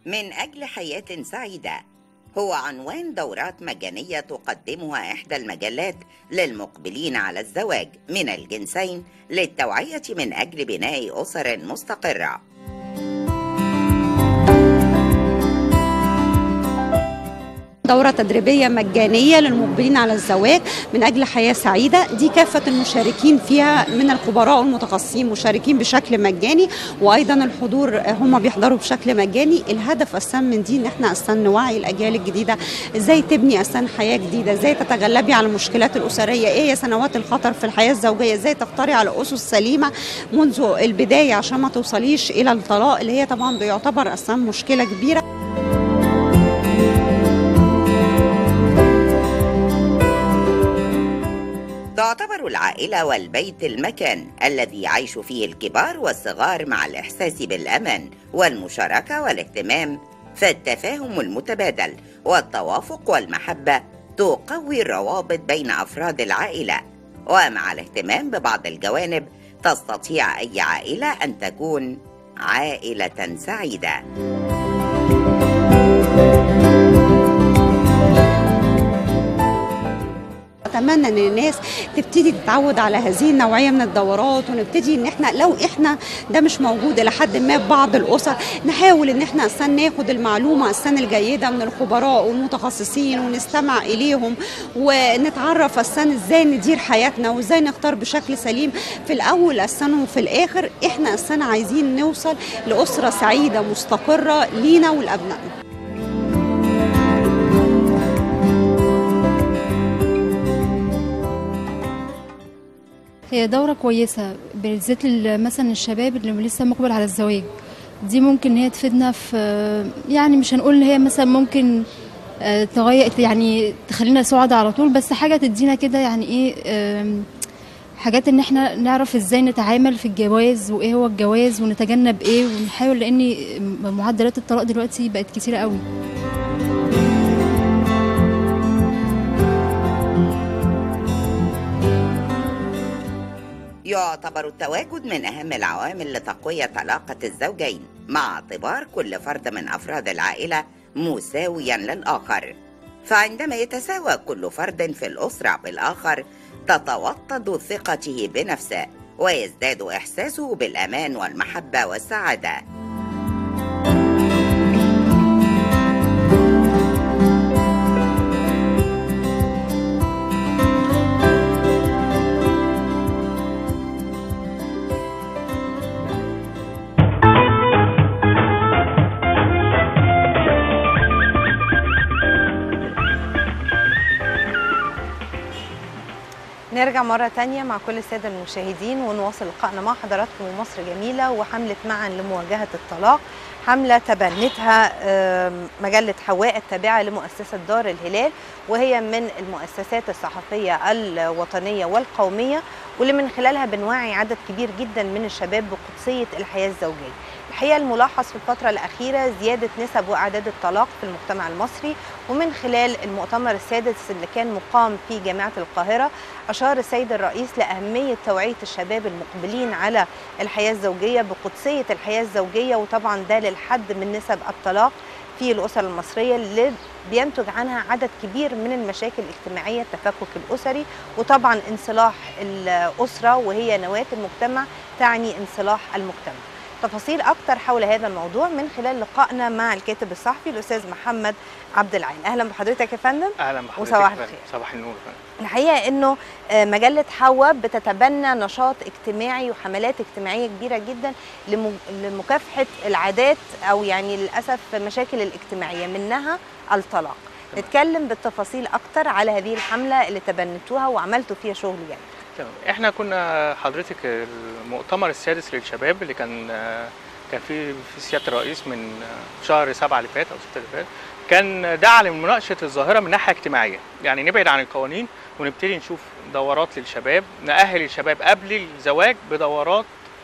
من أجل حياة سعيدة هو عنوان دورات مجانية تقدمها إحدى المجلات للمقبلين على الزواج من الجنسين للتوعية من أجل بناء أسر مستقرة دورة تدريبية مجانية للمقبلين على الزواج من أجل حياة سعيدة دي كافة المشاركين فيها من الخبراء والمتخصصين مشاركين بشكل مجاني وأيضا الحضور هم بيحضروا بشكل مجاني الهدف أساسا من دي إن احنا أساسا نوعي الأجيال الجديدة إزاي تبني أساسا حياة جديدة إزاي تتغلبي على المشكلات الأسرية إيه هي سنوات الخطر في الحياة الزوجية إزاي تختاري على أسس سليمة منذ البداية عشان ما توصليش إلى الطلاق اللي هي طبعا بيعتبر أساسا مشكلة كبيرة تعتبر العائلة والبيت المكان الذي يعيش فيه الكبار والصغار مع الإحساس بالأمان والمشاركة والاهتمام فالتفاهم المتبادل والتوافق والمحبة تقوي الروابط بين أفراد العائلة ومع الاهتمام ببعض الجوانب تستطيع أي عائلة أن تكون عائلة سعيدة اتمنى ان الناس تبتدي تتعود على هذه النوعيه من الدورات ونبتدي ان احنا لو احنا ده مش موجود الى حد ما في بعض الاسر نحاول ان احنا اصلا ناخد المعلومه السنه الجيده من الخبراء والمتخصصين ونستمع اليهم ونتعرف اصلا ازاي ندير حياتنا وازاي نختار بشكل سليم في الاول اصلا وفي الاخر احنا اصلا عايزين نوصل لاسره سعيده مستقره لينا ولابنائنا هي دورة كويسة بالذات ل- مثلا الشباب اللي لسه مقبل على الزواج دي ممكن ان هي تفيدنا في يعني مش هنقول ان هي مثلا ممكن آه، تغير يعني تخلينا سعداء على طول بس حاجة تدينا كده يعني ايه آم، حاجات ان احنا نعرف ازاي نتعامل في الجواز وايه هو الجواز ونتجنب ايه ونحاول لان معدلات الطلاق دلوقتي بقت كتيرة قوي يعتبر التواجد من أهم العوامل لتقوية علاقة الزوجين مع اعتبار كل فرد من أفراد العائلة مساويا للآخر فعندما يتساوى كل فرد في الأسرة بالآخر تتوطد ثقته بنفسه ويزداد إحساسه بالأمان والمحبة والسعادة نرجع مرة تانية مع كل السادة المشاهدين ونواصل لقائنا مع حضراتكم ومصر جميلة وحملة معا لمواجهة الطلاق حملة تبنتها آم، مجلة حواء التابعة لمؤسسة دار الهلال وهي من المؤسسات الصحفية الوطنية والقومية واللي من خلالها بنوعي عدد كبير جدا من الشباب بقدسية الحياة الزوجية الحقيقة الملاحظ في الفترة الأخيرة زيادة نسب وأعداد الطلاق في المجتمع المصري ومن خلال المؤتمر السادس اللي كان مقام في جامعة القاهرة أشار السيد الرئيس لأهمية توعية الشباب المقبلين على الحياة الزوجية بقدسية الحياة الزوجية وطبعا ده للحد من نسب الطلاق في الأسر المصرية اللي بينتج عنها عدد كبير من المشاكل الاجتماعية التفكك الأسري وطبعا انصلاح الأسرة وهي نواة المجتمع تعني انصلاح المجتمع تفاصيل أكتر حول هذا الموضوع من خلال لقائنا مع الكاتب الصحفي الأستاذ محمد عبد العال أهلا بحضرتك يا فندم اهلا بحضرتك وصباح يا فندم. الخير. صباح النور يا فندم. الحقيقه انه آه، مجله حواء بتتبنى نشاط اجتماعي وحملات اجتماعيه كبيره جدا لم- لمكافحه العادات او يعني للاسف المشاكل الاجتماعيه منها الطلاق تمام. نتكلم بالتفاصيل اكتر على هذه الحمله اللي تبنتوها وعملتوا فيها شغل يعني تمام احنا كنا حضرتك المؤتمر السادس للشباب اللي كان كان في في سياده الرئيس من شهر سبعة اللي فات او ستة اللي فات كان دعا لمناقشه الظاهره من ناحيه اجتماعيه يعني نبعد عن القوانين ونبتدي نشوف دورات للشباب نأهل الشباب قبل الزواج بدورات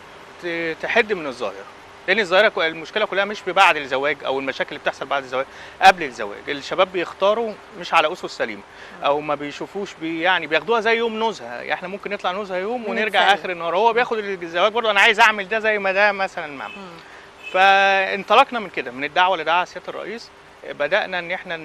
ت- تحد من الظاهره لان الظاهره كو- المشكله كلها مش بعد الزواج او المشاكل اللي بتحصل بعد الزواج قبل الزواج الشباب بيختاروا مش على اسس سليمه او ما بيشوفوش بي يعني بياخدوها زي يوم نزهه يعني احنا ممكن نطلع نزهه يوم ونرجع ونتسلى. اخر النهار هو بياخد الزواج برضه انا عايز اعمل ده زي ما ده مثلا ما عمل. فانطلقنا من كده من الدعوه اللي دعاها سياده الرئيس بدانا ان احنا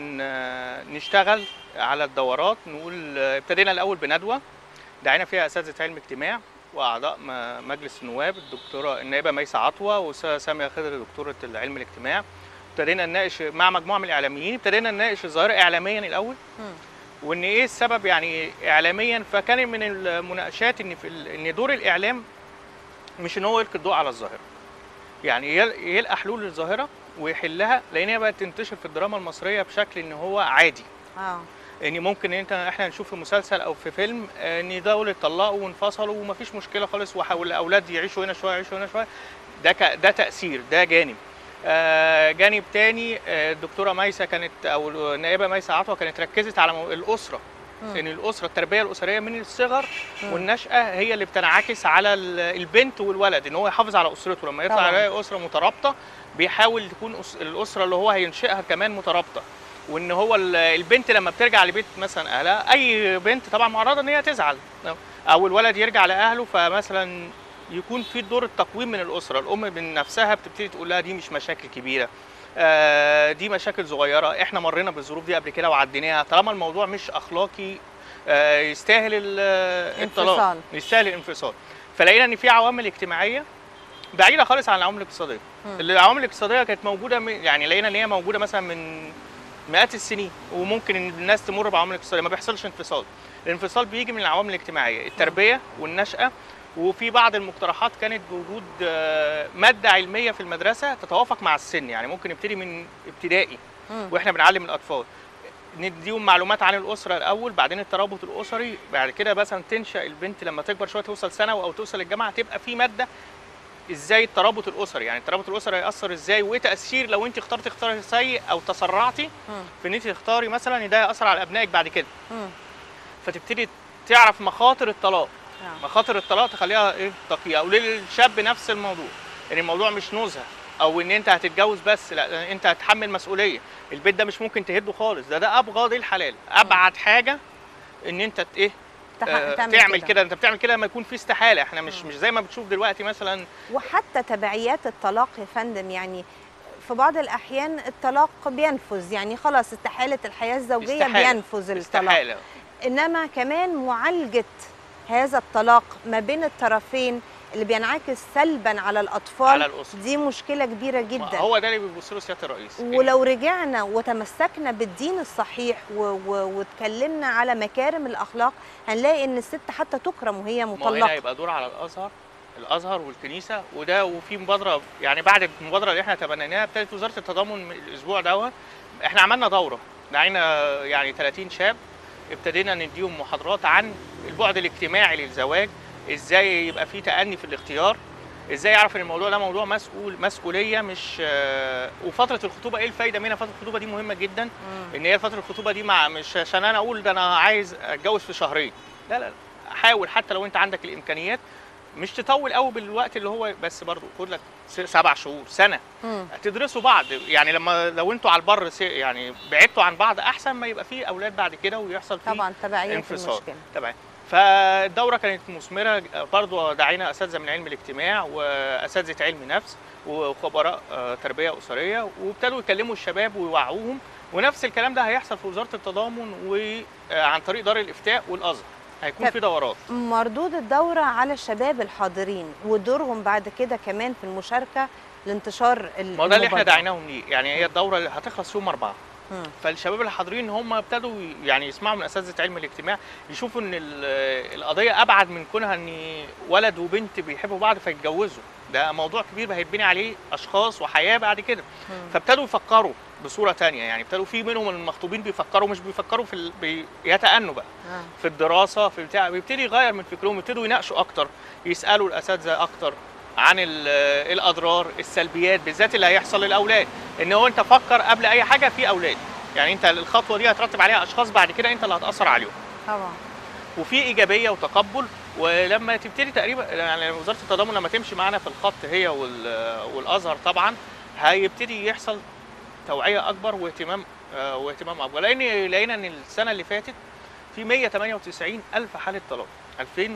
ن- نشتغل على الدورات نقول ابتدينا الاول بندوه دعينا فيها اساتذه علم اجتماع واعضاء م- مجلس النواب الدكتوره النائبه ميسه عطوه واستاذه ساميه خضر دكتوره العلم الاجتماع ابتدينا نناقش مع مجموعه من الاعلاميين ابتدينا نناقش الظاهره اعلاميا الاول مم. وان ايه السبب يعني اعلاميا فكان من المناقشات ان في ال- ان دور الاعلام مش ان هو يلقي الضوء على الظاهره يعني يل- يلقى حلول للظاهره ويحلها لان هي بقت تنتشر في الدراما المصريه بشكل ان هو عادي اه ان ممكن انت احنا نشوف في مسلسل او في فيلم آه، ان دول اتطلقوا وانفصلوا ومفيش مشكله خالص والاولاد يعيشوا هنا شويه يعيشوا هنا شويه ده ك... ده تاثير ده جانب آه، جانب تاني آه، الدكتوره ميسه كانت او النائبه ميسه عطوه كانت ركزت على مو- الاسره مم. ان الاسره التربيه الاسريه من الصغر والنشاه هي اللي بتنعكس على ال- البنت والولد ان هو يحافظ على اسرته لما يطلع طبعاً. يلاقي اسره مترابطه بيحاول تكون أس- الاسره اللي هو هينشئها كمان مترابطه وان هو ال- البنت لما بترجع لبيت مثلا اهلها اي بنت طبعا معرضه ان هي تزعل او الولد يرجع لاهله فمثلا يكون في دور التقويم من الاسره الام من نفسها بتبتدي تقول لها دي مش مشاكل كبيره آه، دي مشاكل صغيره احنا مرينا بالظروف دي قبل كده وعديناها طالما الموضوع مش اخلاقي آه، يستاهل ال- الطلاق انفصال. يستاهل الانفصال فلقينا ان في عوامل اجتماعيه بعيده خالص عن العوامل الاقتصاديه مم. العوامل الاقتصاديه كانت موجوده من- يعني لقينا ان هي موجوده مثلا من مئات السنين وممكن ان الناس تمر بعوامل اقتصاديه ما بيحصلش انفصال الانفصال بيجي من العوامل الاجتماعيه التربيه والنشاه وفي بعض المقترحات كانت بوجود آه، ماده علميه في المدرسه تتوافق مع السن يعني ممكن نبتدي من ابتدائي مم. واحنا بنعلم الاطفال نديهم معلومات عن الاسره الاول بعدين الترابط الاسري بعد كده مثلا تنشا البنت لما تكبر شويه توصل ثانوي او توصل الجامعه تبقى في ماده ازاي الترابط الاسري يعني الترابط الاسري هيأثر ازاي وايه تاثير لو انت اخترتي اختيار سيء او تسرعتي مم. في ان انت تختاري مثلا ان ده هيأثر على ابنائك بعد كده مم. فتبتدي تعرف مخاطر الطلاق آه. مخاطر الطلاق تخليها ايه تقيه او للشاب نفس الموضوع ان الموضوع مش نزهه او ان انت هتتجوز بس لا انت هتحمل مسؤوليه البيت ده مش ممكن تهده خالص ده ده ابغض الحلال ابعد حاجه ان انت ت- ايه تح- آه، تعمل تعمل كده. كده انت بتعمل كده لما يكون في استحاله احنا مش مش زي ما بتشوف دلوقتي مثلا وحتى تبعيات الطلاق يا فندم يعني في بعض الاحيان الطلاق بينفذ يعني خلاص استحاله الحياه الزوجيه استحالة. بينفذ الطلاق استحاله انما كمان معالجه هذا الطلاق ما بين الطرفين اللي بينعكس سلبا على الاطفال على الأسرة. دي مشكله كبيره ما جدا هو ده اللي بيبص له سياده الرئيس ولو رجعنا وتمسكنا بالدين الصحيح و- و- واتكلمنا على مكارم الاخلاق هنلاقي ان الست حتى تكرم وهي ما هو هنا مطلقه يبقى دور على الازهر الازهر والكنيسه وده وفي مبادره يعني بعد المبادره اللي احنا تبنيناها ابتدت وزاره التضامن من الاسبوع دوت احنا عملنا دوره دعينا يعني 30 شاب ابتدينا نديهم محاضرات عن البعد الاجتماعي للزواج ازاي يبقى في تأني في الاختيار ازاي يعرف ان الموضوع ده موضوع مسؤول مسؤوليه مش آه، وفتره الخطوبه ايه الفايده منها فتره الخطوبه دي مهمه جدا مم. ان هي فتره الخطوبه دي مع مش عشان انا اقول ده انا عايز اتجوز في شهرين لا لا لا. حاول حتى لو انت عندك الامكانيات مش تطول قوي بالوقت اللي هو بس برضو خد لك س- سبع شهور سنه مم. تدرسوا بعض يعني لما لو انتوا على البر س- يعني بعدتوا عن بعض احسن ما يبقى فيه اولاد بعد كده ويحصل فيه طبعا تبعيه انفصال المشكله تمام فالدوره كانت مثمره برضو دعينا اساتذه من علم الاجتماع واساتذه علم نفس وخبراء آه، تربيه اسريه وابتدوا يكلموا الشباب ويوعوهم ونفس الكلام ده هيحصل في وزاره التضامن وعن طريق دار الافتاء والازهر هيكون طب- في دورات مردود الدورة على الشباب الحاضرين ودورهم بعد كده كمان في المشاركة لانتشار ال- ما هو ده اللي احنا المبادرة. دعيناهم ليه يعني هي الدوره اللي هتخلص يوم اربعه مم. فالشباب اللي حاضرين هم ابتدوا يعني يسمعوا من اساتذه علم الاجتماع يشوفوا ان ال- القضيه ابعد من كونها ان ولد وبنت بيحبوا بعض فيتجوزوا ده موضوع كبير هيتبني عليه اشخاص وحياه بعد كده مم. فابتدوا يفكروا بصوره تانية يعني ابتدوا في منهم المخطوبين بيفكروا مش بيفكروا في ال... بي... يتأنوا بقى آه. في الدراسه في بتاع بيبتدي يغير من فكرهم يبتدوا يناقشوا اكتر يسالوا الاساتذه اكتر عن ال- الاضرار السلبيات بالذات اللي هيحصل للاولاد ان هو انت فكر قبل اي حاجه في اولاد يعني انت الخطوه دي هترتب عليها اشخاص بعد كده انت اللي هتاثر عليهم طبعا وفي ايجابيه وتقبل ولما تبتدي تقريبا يعني وزاره التضامن لما تمشي معانا في الخط هي وال- والازهر طبعا هيبتدي يحصل توعيه اكبر واهتمام آه، واهتمام اكبر لان لقينا ان السنه اللي فاتت في 198 الف حاله طلاق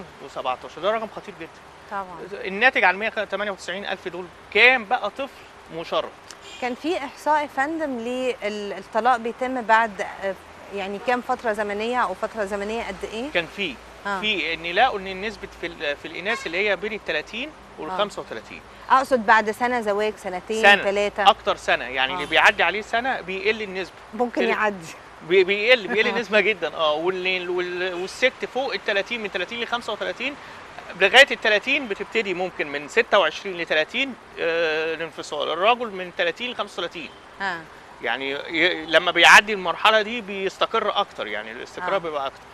2017 ده رقم خطير جدا طبعا الناتج عن 198 الف دول كام بقى طفل مشرط كان في احصاء يا فندم للطلاق بيتم بعد آه، يعني كام فتره زمنيه او فتره زمنيه قد ايه كان في آه. في ان لقوا ان نسبه في ال- في الاناث اللي هي بين ال 30 وال آه. 35 اقصد بعد سنه زواج سنتين سنه ثلاثه اكتر سنه يعني آه. اللي بيعدي عليه سنه بيقل النسبه ممكن تل- يعدي بي- بيقل بيقل النسبه جدا اه وال- وال- والست فوق ال 30 من 30 ل 35 لغايه ال 30 بتبتدي ممكن من 26 ل 30 آه، الانفصال الرجل من 30 ل 35 ها يعني ي- لما بيعدي المرحله دي بيستقر اكتر يعني الاستقرار آه. بيبقى اكتر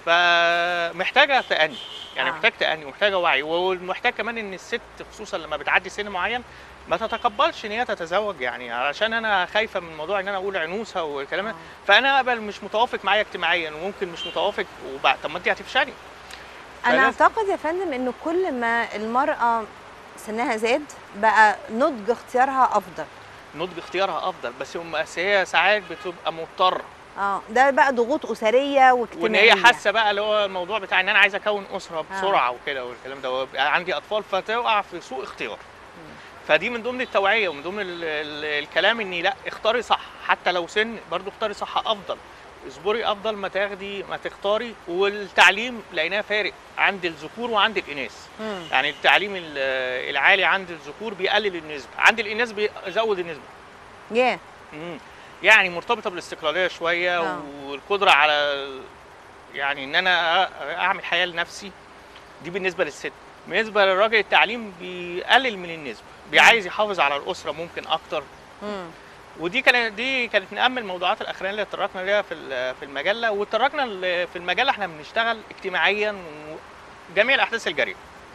فمحتاجه تأني يعني آه. محتاج تأني ومحتاجه وعي ومحتاج كمان ان الست خصوصا لما بتعدي سن معين ما تتقبلش ان هي تتزوج يعني علشان انا خايفه من موضوع ان انا اقول عنوسه والكلام ده فانا اقبل مش متوافق معايا اجتماعيا وممكن مش متوافق وبعد طب ما انت هتفشلي انا فلازم- اعتقد يا فندم انه كل ما المراه سنها زاد بقى نضج اختيارها افضل نضج اختيارها افضل بس هم بس هي ساعات بتبقى مضطره اه ده بقى ضغوط اسريه وان واجتماعيه هي حاسه بقى اللي هو الموضوع بتاع ان انا عايزه اكون اسره بسرعه وكده والكلام ده ويبقى عندي اطفال فتقع في سوء اختيار فدي من ضمن التوعيه ومن ضمن ال ال الكلام اني لا اختاري صح حتى لو سن برضو اختاري صح افضل اصبري افضل ما تاخدي ما تختاري والتعليم لقيناه فارق عند الذكور وعند الاناث مم. يعني التعليم ال- العالي عند الذكور بيقلل النسبه عند الاناث بيزود النسبه ياه مم. يعني مرتبطه بالاستقلاليه شويه آه. والقدره على ال- يعني ان انا أ- اعمل حياه لنفسي دي بالنسبه للست بالنسبه للراجل التعليم بيقلل من النسبه بيعايز يحافظ على الاسره ممكن اكتر مم. ودي كانت دي كانت من اهم الموضوعات الاخرانيه اللي اتطرقنا ليها في ال- في المجله واتطرقنا ل- في المجله احنا بنشتغل اجتماعيا وجميع الاحداث الجاريه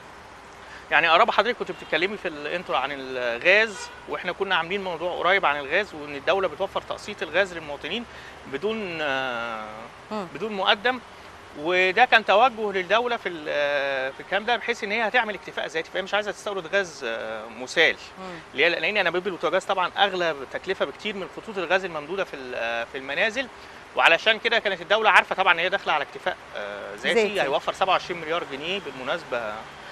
يعني قرابه حضرتك كنت بتتكلمي في الانترو عن الغاز واحنا كنا عاملين موضوع قريب عن الغاز وان الدوله بتوفر تقسيط الغاز للمواطنين بدون آه، مم. بدون مقدم وده كان توجه للدوله في ال- في الكلام ده بحيث ان هي هتعمل اكتفاء ذاتي فهي مش عايزه تستورد غاز آه، مسال مم. اللي هي لان انابيب البوتاجاز طبعا اغلى تكلفه بكتير من خطوط الغاز الممدوده في ال- في المنازل وعلشان كده كانت الدوله عارفه طبعا ان هي داخله على اكتفاء آه، ذاتي ذاتي. هيوفر 27 مليار جنيه بالمناسبه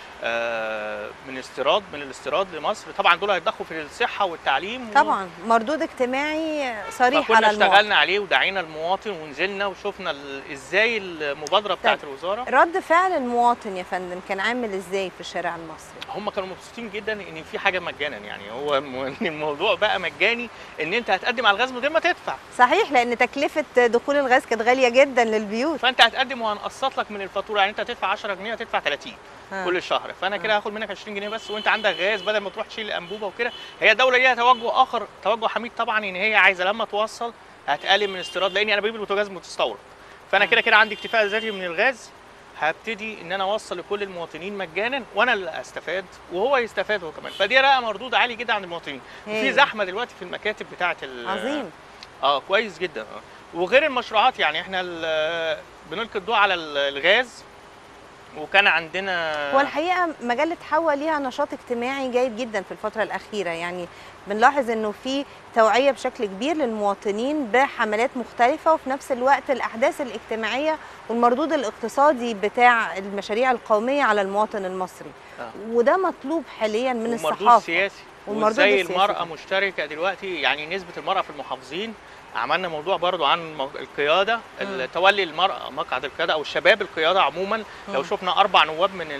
آه، من استيراد من الاستيراد لمصر طبعا دول هيتضخوا في الصحه والتعليم و- طبعا مردود اجتماعي صريح فكنا على المواطن اشتغلنا عليه ودعينا المواطن ونزلنا وشفنا ال- ازاي المبادره بتاعت طيب. الوزاره رد فعل المواطن يا فندم كان عامل ازاي في الشارع المصري هم كانوا مبسوطين جدا ان في حاجه مجانا يعني هو م- إن الموضوع بقى مجاني ان انت هتقدم على الغاز من غير ما تدفع صحيح لان تكلفه دخول الغاز كانت غاليه جدا للبيوت فانت هتقدم وهنقسط لك من الفاتوره يعني انت هتدفع 10 جنيه هتدفع 30 ها. كل شهر فانا كده هاخد منك 20 جنيه بس وانت عندك غاز بدل ما تروح تشيل الانبوبه وكده هي الدوله ليها توجه اخر توجه حميد طبعا ان هي عايزه لما توصل هتقلل من الاستيراد لان انا بجيب البوتاجاز متستورد فانا كده كده عندي اكتفاء ذاتي من الغاز هبتدي ان انا اوصل لكل المواطنين مجانا وانا اللي استفاد وهو يستفاد هو كمان فدي بقى مردود عالي جدا عند المواطنين في هايل. زحمه دلوقتي في المكاتب بتاعه ال- عظيم اه كويس جدا اه وغير المشروعات يعني احنا ال- بنلقي الضوء على ال- الغاز وكان عندنا هو الحقيقه مجله حوا ليها نشاط اجتماعي جيد جدا في الفتره الاخيره يعني بنلاحظ انه في توعيه بشكل كبير للمواطنين بحملات مختلفه وفي نفس الوقت الاحداث الاجتماعيه والمردود الاقتصادي بتاع المشاريع القوميه على المواطن المصري آه. وده مطلوب حاليا من ومردود الصحافه سياسي والمردود وازاي السياسي المرأة طبعاً. مشتركة دلوقتي يعني نسبة المرأة في المحافظين عملنا موضوع برضو عن مو- القيادة ال- تولي المرأة مقعد القيادة أو الشباب القيادة عموما لو مم. شفنا أربع نواب من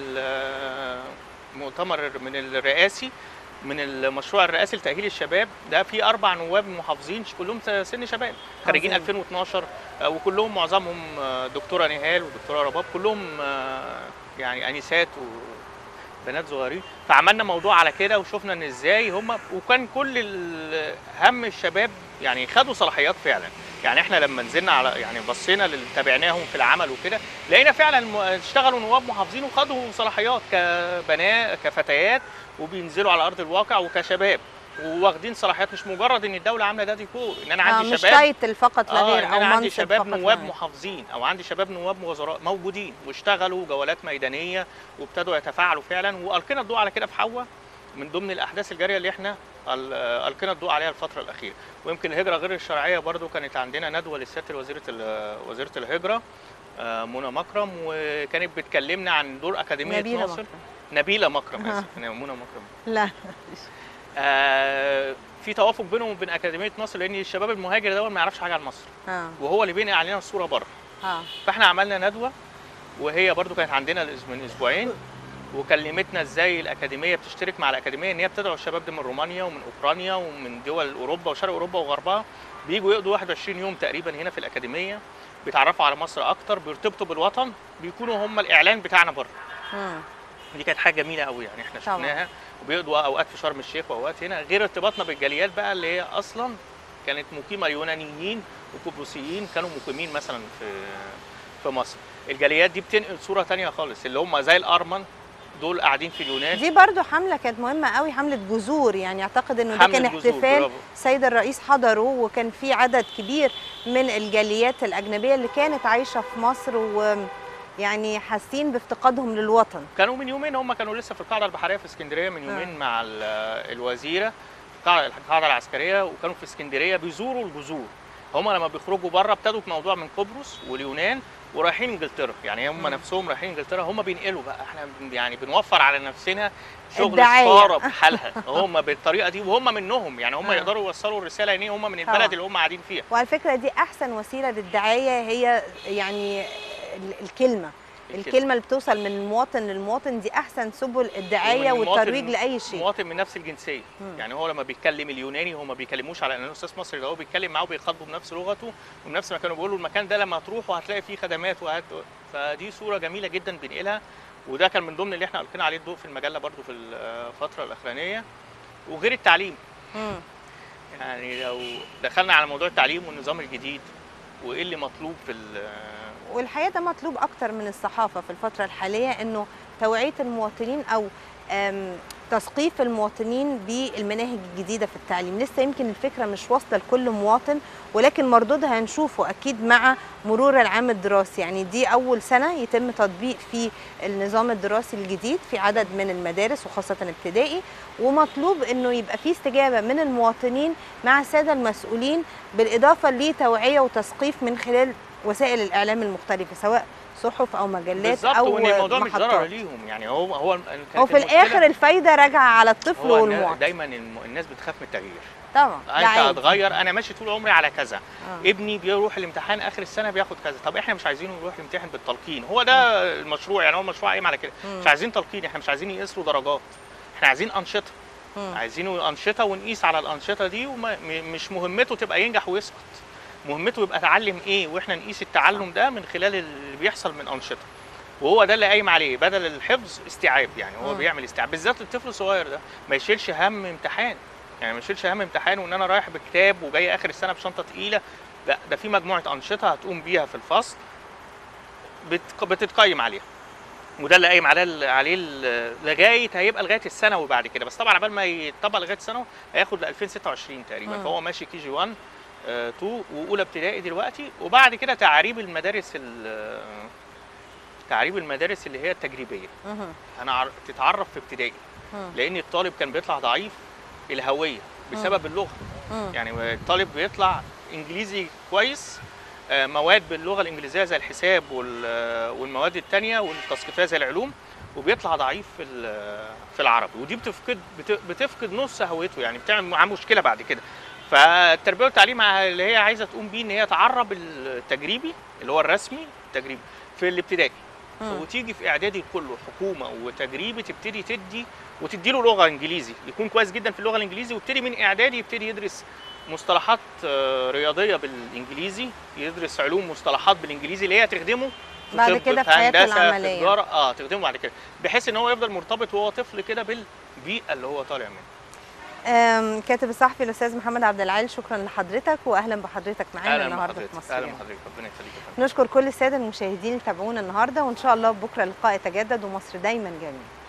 المؤتمر من الرئاسي من المشروع الرئاسي لتأهيل الشباب ده في أربع نواب محافظين كلهم سن شباب خريجين عظيم. 2012 آه، وكلهم معظمهم آه، دكتورة نهال ودكتورة رباب كلهم آه، يعني أنسات و بنات صغيرين فعملنا موضوع على كده وشفنا ان ازاي هم وكان كل ال- هم الشباب يعني خدوا صلاحيات فعلا يعني احنا لما نزلنا على يعني بصينا اللي تابعناهم في العمل وكده لقينا فعلا م- اشتغلوا نواب محافظين وخدوا صلاحيات كبنات كفتيات وبينزلوا على ارض الواقع وكشباب وواخدين صلاحيات مش مجرد ان الدوله عامله ده ديكور ان انا آه عندي مش شباب تايتل فقط لا اه غير إن او انا عندي منصب شباب فقط لا نواب غير. محافظين او عندي شباب نواب وزراء موجودين واشتغلوا جولات ميدانيه وابتدوا يتفاعلوا فعلا والقينا الضوء على كده في حوا من ضمن الاحداث الجاريه اللي احنا ال- القينا الضوء عليها الفتره الاخيره ويمكن الهجره غير الشرعيه برضو كانت عندنا ندوه لسياده وزيره ال- وزيره الهجره آه، منى مكرم وكانت بتكلمنا عن دور اكاديميه نبيلة ناصر مكرم. نبيله مكرم آه. اسف منى مكرم لا آه في توافق بينهم وبين اكاديميه مصر لان الشباب المهاجر ده ما يعرفش حاجه عن مصر اه وهو اللي بينقل علينا الصوره بره اه فاحنا عملنا ندوه وهي برضو كانت عندنا الأس- من اسبوعين وكلمتنا ازاي الاكاديميه بتشترك مع الاكاديميه ان هي بتدعو الشباب ده من رومانيا ومن اوكرانيا ومن دول اوروبا وشرق اوروبا وغربها بيجوا يقضوا 21 يوم تقريبا هنا في الاكاديميه بيتعرفوا على مصر اكتر بيرتبطوا بالوطن بيكونوا هم الاعلان بتاعنا بره مم. دي كانت حاجه جميله قوي يعني احنا طبعاً. شفناها وبيقضوا اوقات في شرم الشيخ واوقات هنا غير ارتباطنا بالجاليات بقى اللي هي اصلا كانت مقيمه يونانيين وقبرصيين كانوا مقيمين مثلا في في مصر الجاليات دي بتنقل صوره تانية خالص اللي هم زي الارمن دول قاعدين في اليونان دي برضو حملة كانت مهمة قوي حملة جذور يعني اعتقد انه ده حملة كان جذور، احتفال برافو. السيد الرئيس حضره وكان في عدد كبير من الجاليات الأجنبية اللي كانت عايشة في مصر ويعني حاسين بافتقادهم للوطن كانوا من يومين هم كانوا لسه في القاعده البحريه في اسكندريه من يومين آه. مع ال- الوزيره القاعده القاعدة العسكريه وكانوا في اسكندريه بيزوروا الجذور هم لما بيخرجوا بره ابتدوا في موضوع من قبرص واليونان ورايحين انجلترا يعني هم مم. نفسهم رايحين انجلترا هم بينقلوا بقى احنا بن- يعني بنوفر على نفسنا شغل الدعاية. السفاره بحالها هم بالطريقه دي وهم منهم يعني هم آه. يقدروا يوصلوا الرساله يعني هم من طبعاً. البلد اللي هم قاعدين فيها وعلى فكرة دي أحسن وسيلة للدعاية هي يعني ال- الكلمة الكلمة اللي بتوصل من المواطن للمواطن دي أحسن سبل الدعاية ومن والترويج مواطن- لأي شيء مواطن من نفس الجنسيه مم. يعني هو لما بيتكلم اليوناني هو ما بيكلموش على انه استاذ مصري ده هو بيتكلم معاه وبيخاطبه بنفس لغته ونفس ما كانوا بيقولوا المكان ده لما تروحوا هتلاقي فيه خدمات وهت... فدي صوره جميله جدا بنقلها وده كان من ضمن اللي احنا القينا عليه الضوء في المجله برضو في الفتره الاخرانيه وغير التعليم مم. يعني لو دخلنا على موضوع التعليم والنظام الجديد وايه اللي مطلوب في ال- والحقيقه ده مطلوب اكتر من الصحافه في الفتره الحاليه انه توعيه المواطنين او أم، تثقيف المواطنين بالمناهج الجديده في التعليم لسه يمكن الفكره مش واصله لكل مواطن ولكن مردودها هنشوفه اكيد مع مرور العام الدراسي يعني دي اول سنه يتم تطبيق في النظام الدراسي الجديد في عدد من المدارس وخاصه ابتدائي ومطلوب انه يبقى في استجابه من المواطنين مع الساده المسؤولين بالاضافه لتوعيه وتثقيف من خلال وسائل الاعلام المختلفه سواء صحف او مجلات بالظبط او وان الموضوع مش ضرر محطات ليهم يعني هو هو كانت وفي المشكلة- الاخر الفايده راجعه على الطفل هو النا- والمواطن دايما الم- الناس بتخاف من التغيير طبعا ده انت عادي. هتغير انا ماشي طول عمري على كذا آه. ابني بيروح الامتحان اخر السنه بياخد كذا طب احنا مش عايزينه يروح يمتحن بالتلقين هو ده المشروع يعني هو المشروع قايم على كده مم. مش عايزين تلقين احنا مش عايزين يقيس له درجات احنا عايزين انشطه مم. عايزينه انشطه ونقيس على الانشطه دي ومش مهمته تبقى ينجح ويسقط مهمته يبقى اتعلم ايه واحنا نقيس التعلم ده من خلال اللي بيحصل من انشطه وهو ده اللي قايم عليه بدل الحفظ استيعاب يعني هو مم. بيعمل استيعاب بالذات الطفل الصغير ده ما يشيلش هم امتحان يعني ما يشيلش هم امتحان وان انا رايح بكتاب وجاي اخر السنه بشنطه تقيله لا ده في مجموعه انشطه هتقوم بيها في الفصل بت- بتتقيم عليها وده اللي قايم عليه عليه ال- لغايه هيبقى لغايه الثانوي بعد كده بس طبعا قبل ما يطبق لغايه الثانوي هياخد ل 2026 تقريبا مم. فهو ماشي كي جي 1 2 واولى ابتدائي دلوقتي وبعد كده تعريب المدارس ال- تعريب المدارس اللي هي التجريبيه مهم. انا عر- تتعرف في ابتدائي مم. لان الطالب كان بيطلع ضعيف الهويه بسبب اللغه مم. يعني الطالب بيطلع انجليزي كويس آه، مواد باللغه الانجليزيه زي الحساب وال- آه، والمواد التانية والتثقيفيه زي العلوم وبيطلع ضعيف في ال- في العربي ودي بتفقد بت- بتفقد نص هويته يعني بتعمل معاه مشكله بعد كده فالتربيه والتعليم اللي هي عايزه تقوم بيه ان هي تعرب التجريبي اللي هو الرسمي التجريبي في الابتدائي مم. وتيجي في اعدادي كله حكومه وتجريبي تبتدي تدي وتدي له لغه انجليزي يكون كويس جدا في اللغه الانجليزي ويبتدي من اعدادي يبتدي يدرس مصطلحات آه، رياضيه بالانجليزي يدرس علوم مصطلحات بالانجليزي اللي هي تخدمه في بعد طب، كده في حياته هندسة، العملية. في تجاره اه تخدمه بعد كده بحيث ان هو يفضل مرتبط وهو طفل كده بالبيئه اللي هو طالع منها أم، كاتب الصحفي الاستاذ محمد عبد العال شكرا لحضرتك واهلا بحضرتك معانا اهلا النهارده بحضرتك في مصر اهلا اليوم. بحضرتك ربنا يخليك يا فندم. نشكر كل الساده المشاهدين اللي تابعونا النهارده وان شاء الله بكره اللقاء يتجدد ومصر دايما جميله